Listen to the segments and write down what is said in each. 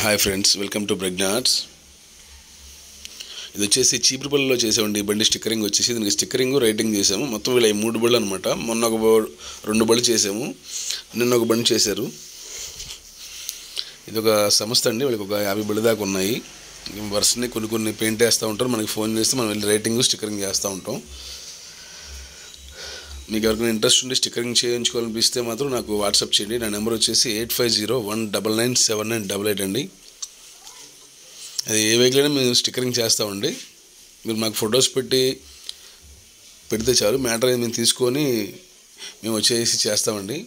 hi friends welcome to ప్రజ్ఞాట్స్ ఇది వచ్చేసి చీపురుపల్లిలో చేసామండి ఈ బండి స్టిక్కరింగ్ వచ్చేసి దీనికి స్టిక్కరింగ్ రైటింగ్ చేసాము మొత్తం వీళ్ళ ఈ మూడు బళ్ళు అనమాట మొన్న ఒక బ- రెండు బళ్ళు చేసాము నిన్న ఒక బండి చేశారు ఇది ఒక సంస్థ అండి వీళ్ళకి ఒక యాభై బళ్ళు దాకా ఉన్నాయి వరుసని కొన్ని కొన్ని పెయింట్ వేస్తూ ఉంటారు మనకి ఫోన్ చేస్తే మనం వెళ్ళి రైటింగ్ స్టిక్కరింగ్ చేస్తూ ఉంటాం మీకు ఎవరికైనా ఇంట్రెస్ట్ ఉండి స్టిక్కరింగ్ చేయించుకోవాలనిపిస్తే మాత్రం నాకు వాట్సాప్ చేయండి నా నెంబర్ వచ్చేసి eight five zero one double nine seven nine double eight అండి అది ఏ వెహికల్ అయినా మేము స్టిక్కరింగ్ చేస్తామండి మీరు మాకు ఫొటోస్ పెట్టి పెడితే చాలు మ్యాటర్ అనేది మేము తీసుకొని మేము వచ్చేసి చేస్తామండి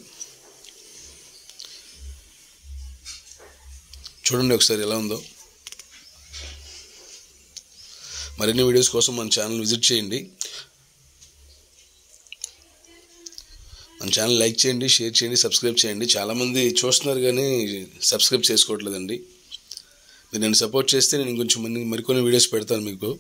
చూడండి ఒకసారి ఎలా ఉందో మరిన్ని వీడియోస్ కోసం మన ఛానల్ విజిట్ చేయండి మన ఛానల్ లైక్ చేయండి షేర్ చేయండి సబ్స్క్రైబ్ చేయండి చాలామంది చూస్తున్నారు కానీ సబ్స్క్రైబ్ చేసుకోవట్లేదండి మీరు నన్ను సపోర్ట్ చేస్తే నేను కొంచెం మంది మరికొన్ని వీడియోస్ పెడతాను మీకు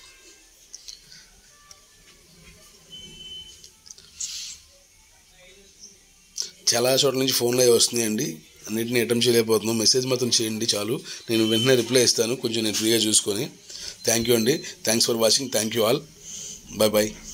చాలా చోట్ల నుంచి ఫోన్లు అవి వస్తున్నాయండి అన్నింటినీ అటెంప్ట్ చేయలేకపోతున్నాం మెసేజ్ మాత్రం చేయండి చాలు నేను వెంటనే రిప్లై ఇస్తాను కొంచెం నేను ఫ్రీగా చూసుకొని థ్యాంక్ యూ అండి thanks for watching thank you all bye bye